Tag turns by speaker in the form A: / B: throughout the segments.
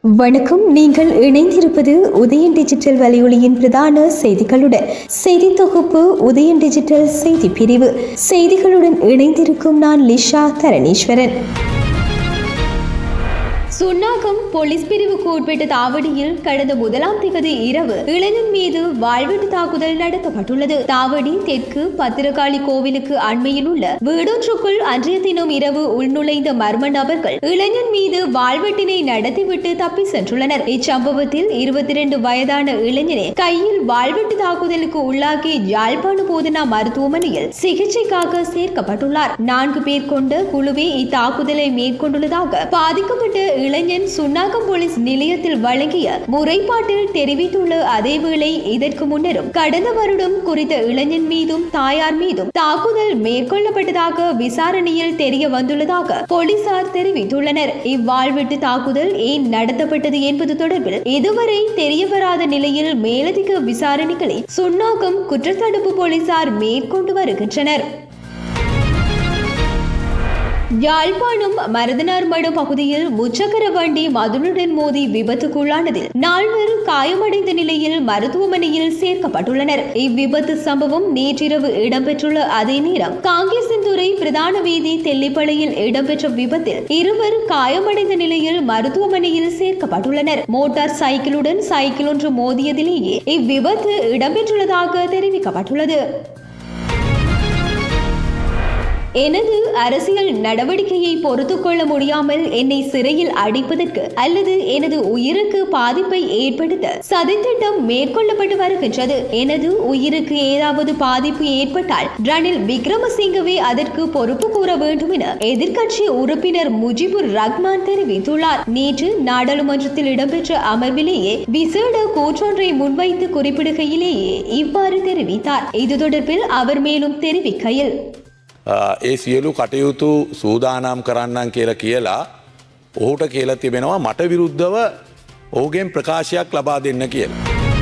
A: வணக்கம் நீங்கள் இணைந்திருப்பது உதயன் டிஜிட்டல் வலையொலியின் பிரதான செய்திகளுடன் செய்தி தொகுப்பு உதயன் டிஜிட்டல் செய்தி பிரிவு செய்திகளுடன் இணைந்திருக்கும் நான் லிஷா தரணீஸ்வரன் சுன்னாகம் போலீஸ் பிரிவுக்கு உட்பட்ட தாவடியில் கடந்த முதலாம் திகதி இரவு இளைஞன் மீது வாழ்வெட்டு தாக்குதல் நடத்தப்பட்டுள்ளது தாவடி தெற்கு பத்திரகாளி கோவிலுக்கு அண்மையில் உள்ள வீடொன்றுக்குள் அன்றைய தினம் இரவு உள்நுழைந்த மர்ம நபர்கள் இளைஞன் மீது வாழ்வெட்டினை நடத்திவிட்டு தப்பி சென்றுள்ளனர் இச்சம்பவத்தில் இருபத்தி இரண்டு வயதான இளைஞனை கையில் வாழ்வெட்டு தாக்குதலுக்கு உள்ளாகி யாழ்ப்பாண போதனா மருத்துவமனையில் சிகிச்சைக்காக சேர்க்கப்பட்டுள்ளார் நான்கு பேர் கொண்ட குழுவே இத்தாக்குதலை மேற்கொண்டுள்ளதாக பாதிக்கப்பட்ட இளைஞன் சுன்னாகம் போலீஸ் நிலையத்தில் வழங்கிய முறைப்பாட்டில் தெரிவித்துள்ள அதேவேளை இதற்கு முன்னரும் கடந்த வருடம் குறித்த இளைஞன் மீதும் தாயார் மீதும் தாக்குதல் மேற்கொள்ளப்பட்டதாக விசாரணையில் தெரிய வந்துள்ளதாக போலீசார் தெரிவித்துள்ளனர் இவ்வாழ்வெட்டு தாக்குதல் ஏன் நடத்தப்பட்டது என்பது தொடர்பில் இதுவரை தெரியவராத நிலையில் மேலதிக விசாரணைகளை சுன்னாகம் குற்றத்தடுப்பு போலீசார் மேற்கொண்டு வருகின்றனர் யாழ்ப்பாணம் மருதனார்மடு பகுதியில் முச்சக்கர வண்டி மதுனுடன் மோதி விபத்துக்குள்ளானதில் நால்வர் காயமடைந்த நிலையில் மருத்துவமனையில் சேர்க்கப்பட்டுள்ளனர் இவ்விபத்து சம்பவம் நேற்றிரவு இடம்பெற்றுள்ள அதே நேரம் காங்கேசன்துறை பிரதான வீதி தெல்லிப்பளையில் இடம்பெற்ற விபத்தில் இருவர் காயமடைந்த நிலையில் மருத்துவமனையில் சேர்க்கப்பட்டுள்ளனர் மோட்டார் சைக்கிளுடன் சைக்கிள் ஒன்று மோதியதிலேயே இவ்விபத்து இடம்பெற்றுள்ளதாக தெரிவிக்கப்பட்டுள்ளது எனது அரசியல் நடவடிக்கையை பொறுத்துக் கொள்ள முடியாமல் என்னை சிறையில் அடைப்பதற்கு அல்லது எனது உயிருக்கு பாதிப்பை ஏற்படுத்த சதித்திட்டம் மேற்கொள்ளப்பட்டு வருகின்றது எனது உயிருக்கு ஏதாவது பாதிப்பு ஏற்பட்டால் ரணில் விக்ரமசிங்கவே அதற்கு பொறுப்பு கூற வேண்டும் என எதிர்க்கட்சி உறுப்பினர் முஜிபுர் ரஹ்மான் தெரிவித்துள்ளார் நேற்று நாடாளுமன்றத்தில் இடம்பெற்ற அமர்விலேயே விசேட கூற்றொன்றை முன்வைத்து குறிப்பிடுகையிலேயே இவ்வாறு தெரிவித்தார் இது தொடர்பில் அவர் மேலும் தெரிவிக்கையில்
B: ඒ සියලු කටයුතු සූදානම් කරන්නන් කියල කියලා ඔහුට කියල තිබෙනවා මට විරුද්ධව ඕගෙන් ප්‍රකාශයක් ලබා දෙන්න කියලා.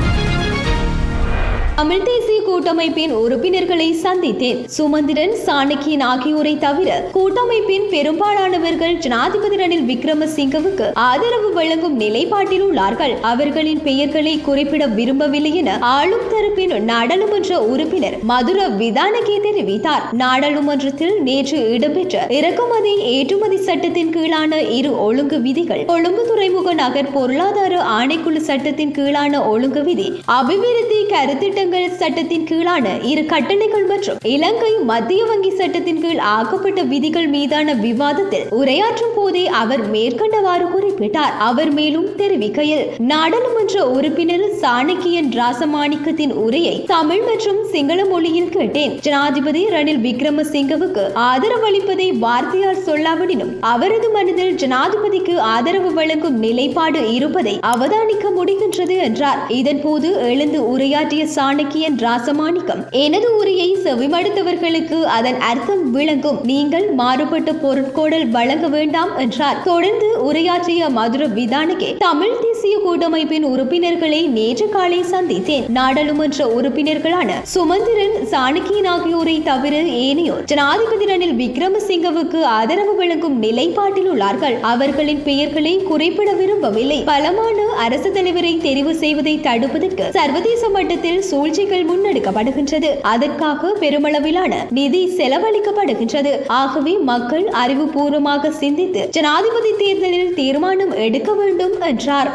A: தமிழ் தேசிய கூட்டமைப்பின் உறுப்பினர்களை சந்தித்தேன் சுமந்திரன் சாணக்கியன் ஆகியோரை தவிர கூட்டமைப்பின் பெரும்பாலானவர்கள் ஜனாதிபதி ரணில் விக்ரமசிங்கவுக்கு ஆதரவு வழங்கும் நிலைப்பாட்டில் உள்ளார்கள் அவர்களின் பெயர்களை குறிப்பிட விரும்பவில்லை என ஆளும் தரப்பின் நாடாளுமன்ற உறுப்பினர் மதுர விதானகே தெரிவித்தார் நாடாளுமன்றத்தில் நேற்று இடம்பெற்ற இறக்குமதி ஏற்றுமதி சட்டத்தின் கீழான இரு ஒழுங்கு விதிகள் கொழும்பு துறைமுக நகர் பொருளாதார ஆணைக்குழு சட்டத்தின் கீழான ஒழுங்கு விதி அபிவிருத்தி கருத்திட்ட சட்டங்கள் சட்டத்தின் கீழான இரு கட்டளைகள் மற்றும் இலங்கை மத்திய வங்கி சட்டத்தின் கீழ் ஆக்கப்பட்ட விதிகள் மீதான விவாதத்தில் உரையாற்றும் போதே அவர் மேற்கண்டவாறு குறிப்பிட்டார் அவர் மேலும் தெரிவிக்கையில் நாடாளுமன்ற உறுப்பினர் சாணக்கியன் ராசமாணிக்கத்தின் உரையை தமிழ் மற்றும் சிங்கள மொழியில் கேட்டேன் ஜனாதிபதி ரணில் விக்ரமசிங்கவுக்கு ஆதரவளிப்பதை வார்த்தையால் சொல்லாவிடனும் அவரது மனதில் ஜனாதிபதிக்கு ஆதரவு வழங்கும் நிலைப்பாடு இருப்பதை அவதானிக்க முடிகின்றது என்றார் இதன்போது எழுந்து உரையாற்றிய சாண சாணக்கியன் ராசமாணிக்கம் எனது உரையை செவிமடுத்தவர்களுக்கு அதன் அர்த்தம் விளங்கும் நீங்கள் மாறுபட்ட பொருட்கோடல் வழங்க வேண்டாம் என்றார் தொடர்ந்து உரையாற்றிய மதுர விதானகே தமிழ் தேசிய கூட்டமைப்பின் உறுப்பினர்களை நேற்று காலை சந்தித்தேன் நாடாளுமன்ற உறுப்பினர்களான சுமந்திரன் சாணக்கியன் ஆகியோரை தவிர ஏனையோர் ஜனாதிபதி ரணில் விக்ரமசிங்கவுக்கு ஆதரவு வழங்கும் நிலைப்பாட்டில் உள்ளார்கள் அவர்களின் பெயர்களை குறிப்பிட விரும்பவில்லை பலமான அரசு தலைவரை தெரிவு செய்வதை தடுப்பதற்கு சர்வதேச மட்டத்தில் சூழ்ச்சிகள் முன்னெடுக்கப்படுகின்றது அதற்காக பெருமளவிலான நிதி செலவழிக்கப்படுகின்றது ஆகவே மக்கள் அறிவுபூர்வமாக சிந்தித்து ஜனாதிபதி தேர்தலில் தீர்மானம் எடுக்க வேண்டும் என்றார்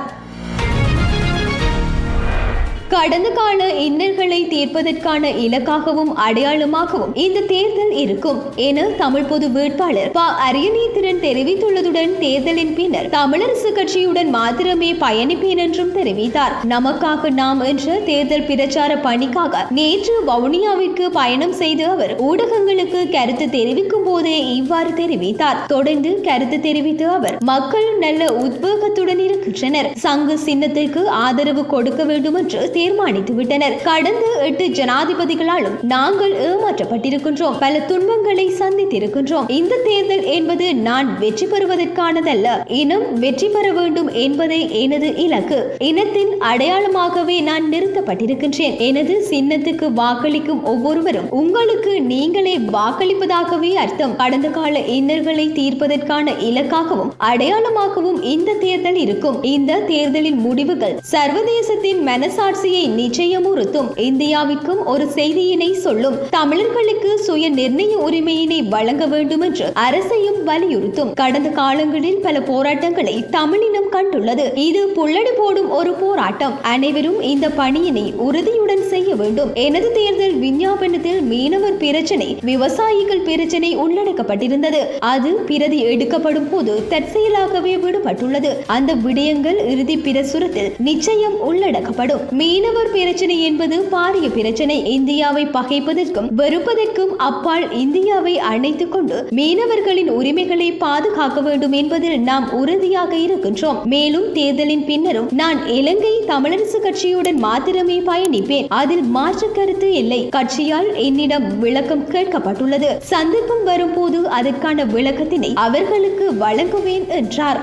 A: கடந்த கால இன்னல்களை தீர்ப்பதற்கான இலக்காகவும் அடையாளமாகவும் இந்த தேர்தல் இருக்கும் என தமிழ் பொது வேட்பாளர் ப அரியநீத்திரன் தெரிவித்துள்ளதுடன் தேர்தலின் பின்னர் தமிழரசு கட்சியுடன் மாத்திரமே பயணிப்பேன் என்றும் தெரிவித்தார் நமக்காக நாம் என்ற தேர்தல் பிரச்சார பணிக்காக நேற்று வவுனியாவிற்கு பயணம் செய்து அவர் ஊடகங்களுக்கு கருத்து தெரிவிக்கும் போதே இவ்வாறு தெரிவித்தார் தொடர்ந்து கருத்து தெரிவித்து அவர் மக்கள் நல்ல உத்வேகத்துடன் இருக்கின்றனர் சங்கு சின்னத்திற்கு ஆதரவு கொடுக்க வேண்டும் என்று தீர்மானித்து விட்டனர் கடந்த எட்டு ஜனாதிபதிகளாலும் நாங்கள் ஏமாற்றப்பட்டிருக்கின்றோம் பல துன்பங்களை சந்தித்திருக்கின்றோம் இந்த தேர்தல் என்பது நான் வெற்றி பெறுவதற்கானதல்ல இனம் வெற்றி பெற வேண்டும் என்பதே எனது இலக்கு இனத்தின் அடையாளமாகவே நான் நிறுத்தப்பட்டிருக்கின்றேன் எனது சின்னத்துக்கு வாக்களிக்கும் ஒவ்வொருவரும் உங்களுக்கு நீங்களே வாக்களிப்பதாகவே அர்த்தம் கடந்த கால இன்னல்களை தீர்ப்பதற்கான இலக்காகவும் அடையாளமாகவும் இந்த தேர்தல் இருக்கும் இந்த தேர்தலின் முடிவுகள் சர்வதேசத்தின் மனசாட்சியை நிச்சயமுறுத்தும் இந்தியாவிற்கும் ஒரு செய்தியினை சொல்லும் தமிழர்களுக்கு சுய நிர்ணய உரிமையினை வழங்க வேண்டும் என்று அரசையும் வலியுறுத்தும் கடந்த காலங்களில் பல போராட்டங்களை தமிழினம் கண்டுள்ளது இது புள்ளடி போடும் ஒரு போராட்டம் அனைவரும் இந்த பணியினை உறுதியுடன் செய்ய வேண்டும் எனது தேர்தல் விஞ்ஞாபனத்தில் மீனவர் பிரச்சனை விவசாயிகள் பிரச்சனை உள்ளடக்கப்பட்டிருந்தது அது பிரதி எடுக்கப்படும் போது தற்செயலாகவே விடுபட்டுள்ளது அந்த விடயங்கள் இறுதி பிரசுரத்தில் நிச்சயம் உள்ளடக்கப்படும் மீனவர் பிரச்சனை என்பது பாரிய பிரச்சனை இந்தியாவை பகைப்பதற்கும் வெறுப்பதற்கும் அப்பால் இந்தியாவை அணைத்துக் கொண்டு மீனவர்களின் உரிமைகளை பாதுகாக்க வேண்டும் என்பதில் நாம் உறுதியாக இருக்கின்றோம் மேலும் தேர்தலின் பின்னரும் நான் இலங்கை தமிழரசு கட்சியுடன் மாத்திரமே பயணிப்பேன் அதில் மாற்று கருத்து இல்லை கட்சியால் என்னிடம் விளக்கம் கேட்கப்பட்டுள்ளது சந்தர்ப்பம் வரும்போது அதற்கான விளக்கத்தினை அவர்களுக்கு வழங்குவேன் என்றார்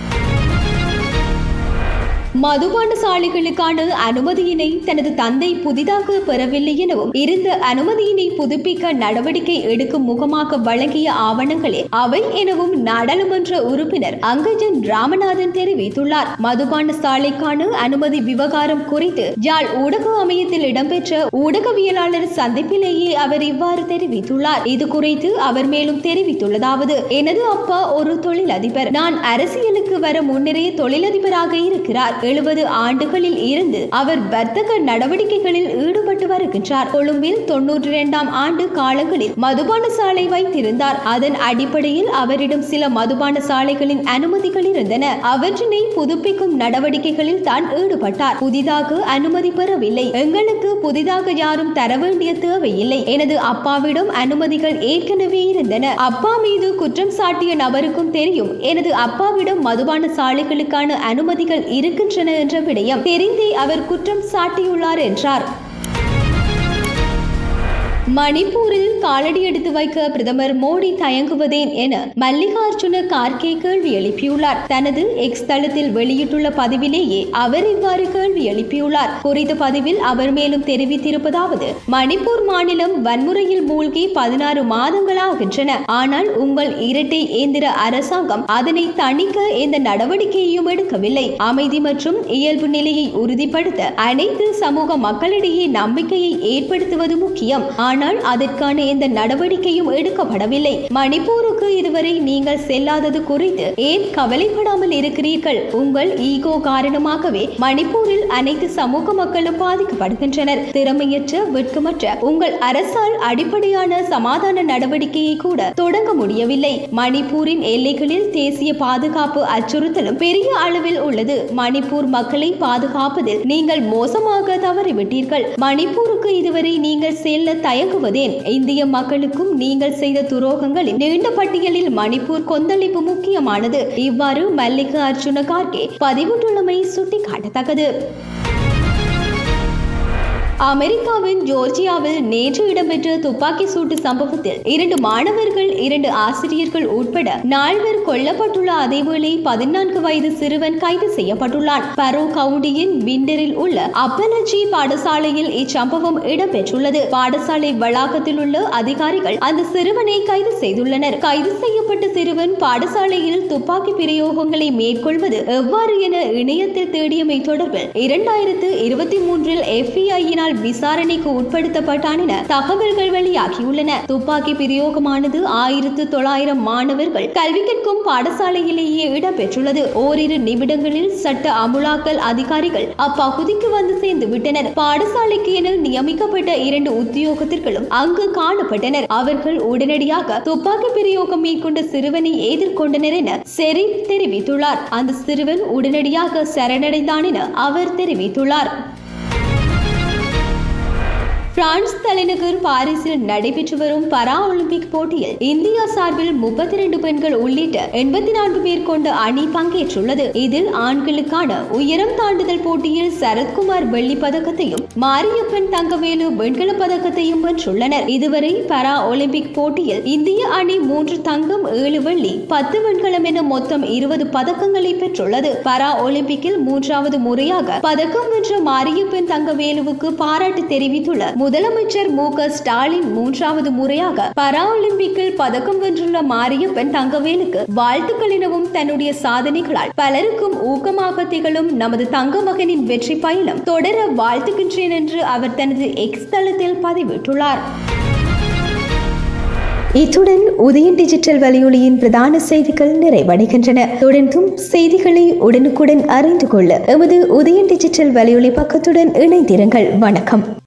A: மதுபான சாலைகளுக்கான அனுமதியினை தனது தந்தை புதிதாக பெறவில்லை எனவும் இருந்த அனுமதியினை புதுப்பிக்க நடவடிக்கை எடுக்கும் முகமாக வழங்கிய ஆவணங்களே அவை எனவும் நாடாளுமன்ற உறுப்பினர் அங்கஜன் ராமநாதன் தெரிவித்துள்ளார் மதுபான சாலைக்கான அனுமதி விவகாரம் குறித்து யாழ் ஊடக அமையத்தில் இடம்பெற்ற ஊடகவியலாளர் சந்திப்பிலேயே அவர் இவ்வாறு தெரிவித்துள்ளார் இது குறித்து அவர் மேலும் தெரிவித்துள்ளதாவது எனது அப்பா ஒரு தொழிலதிபர் நான் அரசியலுக்கு வர முன்னரே தொழிலதிபராக இருக்கிறார் எழுபது ஆண்டுகளில் இருந்து அவர் வர்த்தக நடவடிக்கைகளில் ஈடுபட்டு வருகின்றார் கொழும்பில் தொன்னூற்றி இரண்டாம் ஆண்டு காலங்களில் மதுபான சாலை வைத்திருந்தார் அதன் அடிப்படையில் அவரிடம் சில மதுபான சாலைகளின் அனுமதிகள் இருந்தன அவற்றினை புதுப்பிக்கும் நடவடிக்கைகளில் தான் ஈடுபட்டார் புதிதாக அனுமதி பெறவில்லை எங்களுக்கு புதிதாக யாரும் தர வேண்டிய தேவையில்லை எனது அப்பாவிடம் அனுமதிகள் ஏற்கனவே இருந்தன அப்பா மீது குற்றம் சாட்டிய நபருக்கும் தெரியும் எனது அப்பாவிடம் மதுபான சாலைகளுக்கான அனுமதிகள் இருக்கின்றன என்ற விடயம் தெரிந்தே அவர் குற்றம் சாட்டியுள்ளார் என்றார் மணிப்பூரில் காலடி எடுத்து வைக்க பிரதமர் மோடி தயங்குவதேன் என மல்லிகார்ஜுன கார்கே கேள்வி எழுப்பியுள்ளார் தனது எக்ஸ் தளத்தில் வெளியிட்டுள்ள பதிவிலேயே அவர் இவ்வாறு கேள்வி எழுப்பியுள்ளார் குறித்த பதிவில் அவர் மேலும் தெரிவித்திருப்பதாவது மணிப்பூர் மாநிலம் வன்முறையில் மூழ்கி பதினாறு மாதங்களாகின்றன ஆனால் உங்கள் இரட்டை இயந்திர அரசாங்கம் அதனை தணிக்க எந்த நடவடிக்கையையும் எடுக்கவில்லை அமைதி மற்றும் இயல்பு நிலையை உறுதிப்படுத்த அனைத்து சமூக மக்களிடையே நம்பிக்கையை ஏற்படுத்துவது முக்கியம் ஆனால் அதற்கான எந்த நடவடிக்கையும் எடுக்கப்படவில்லை மணிப்பூருக்கு இதுவரை நீங்கள் செல்லாதது குறித்து ஏன் கவலைப்படாமல் இருக்கிறீர்கள் உங்கள் ஈகோ காரணமாகவே மணிப்பூரில் அனைத்து சமூக மக்களும் பாதிக்கப்படுகின்றனர் திறமையற்ற வெட்கமற்ற உங்கள் அரசால் அடிப்படையான சமாதான நடவடிக்கையை கூட தொடங்க முடியவில்லை மணிப்பூரின் எல்லைகளில் தேசிய பாதுகாப்பு அச்சுறுத்தலும் பெரிய அளவில் உள்ளது மணிப்பூர் மக்களை பாதுகாப்பதில் நீங்கள் மோசமாக தவறிவிட்டீர்கள் மணிப்பூருக்கு இதுவரை நீங்கள் செல்ல தயங்குவதேன் இந்திய மக்களுக்கும் நீங்கள் செய்த துரோகங்களின் நீண்ட பட்டியலில் மணிப்பூர் கொந்தளிப்பு முக்கியமானது இவ்வாறு மல்லிகா அர்ஜுன கார்கே பதிவிட்டுள்ளமை சுட்டிக்காட்டத்தக்கது அமெரிக்காவின் ஜோர்ஜியாவில் நேற்று இடம்பெற்ற துப்பாக்கி சூட்டு சம்பவத்தில் இரண்டு மாணவர்கள் இரண்டு ஆசிரியர்கள் உட்பட நால்வர் கொல்லப்பட்டுள்ள அதேவேளை பதினான்கு வயது சிறுவன் கைது செய்யப்பட்டுள்ளான் பரோ கவுண்டியின் பிண்டரில் உள்ள அப்பலஜி பாடசாலையில் இச்சம்பவம் இடம்பெற்றுள்ளது பாடசாலை வளாகத்தில் உள்ள அதிகாரிகள் அந்த சிறுவனை கைது செய்துள்ளனர் கைது செய்யப்பட்ட சிறுவன் பாடசாலையில் துப்பாக்கி பிரயோகங்களை மேற்கொள்வது எவ்வாறு என இணையத்தில் தேடியமை தொடர்பில் இரண்டாயிரத்து இருபத்தி மூன்றில் எஃபிஐயினால் விசாரணைக்கு உட்படுத்தப்பட்டான் என தகவல்கள் வெளியாகியுள்ளன துப்பாக்கி பிரயோகமானது ஆயிரத்து தொள்ளாயிரம் மாணவர்கள் கல்வி கற்கும் பாடசாலையிலேயே இடம்பெற்றுள்ளது ஓரிரு நிமிடங்களில் சட்ட அமுலாக்கல் அதிகாரிகள் அப்பகுதிக்கு வந்து சேர்ந்து விட்டனர் பாடசாலைக்கு என நியமிக்கப்பட்ட இரண்டு உத்தியோகத்தர்களும் அங்கு காணப்பட்டனர் அவர்கள் உடனடியாக துப்பாக்கி பிரயோகம் மேற்கொண்ட சிறுவனை எதிர்கொண்டனர் என செரிப் தெரிவித்துள்ளார் அந்த சிறுவன் உடனடியாக சரணடைந்தான் என அவர் தெரிவித்துள்ளார் பிரான்ஸ் தலைநகர் பாரிஸில் நடைபெற்று வரும் பரா ஒலிம்பிக் போட்டியில் இந்தியா சார்பில் முப்பத்தி ரெண்டு பெண்கள் உள்ளிட்ட எண்பத்தி நான்கு பேர் கொண்ட அணி பங்கேற்றுள்ளது இதில் ஆண்களுக்கான உயரம் தாண்டுதல் போட்டியில் சரத்குமார் வெள்ளி பதக்கத்தையும் மாரியப்பன் தங்கவேலு வெண்கல பதக்கத்தையும் வென்றுள்ளனர் இதுவரை பரா ஒலிம்பிக் போட்டியில் இந்திய அணி மூன்று தங்கம் ஏழு வெள்ளி பத்து வெண்கலம் என மொத்தம் இருபது பதக்கங்களை பெற்றுள்ளது பரா ஒலிம்பிக்கில் மூன்றாவது முறையாக பதக்கம் வென்ற மாரியப்பன் தங்கவேலுவுக்கு பாராட்டு தெரிவித்துள்ள முதலமைச்சர் மு க ஸ்டாலின் மூன்றாவது முறையாக பரா ஒலிம்பிக்கில் பதக்கம் வென்றுள்ள மாரியப்பன் தங்கவேலுக்கு வாழ்த்துக்கள் எனவும் தன்னுடைய சாதனைகளால் பலருக்கும் ஊக்கமாக திகழும் நமது தங்க மகனின் வெற்றி பயணம் தொடர வாழ்த்துகின்றேன் என்று அவர் தனது எக்ஸ் தளத்தில் பதிவிட்டுள்ளார் இத்துடன் உதயன் டிஜிட்டல் வலையொலியின் பிரதான செய்திகள் நிறைவடைகின்றன தொடர்ந்தும் செய்திகளை உடனுக்குடன் அறிந்து கொள்ள எமது உதயன் டிஜிட்டல் வலையொலி பக்கத்துடன் இணைந்திருங்கள் வணக்கம்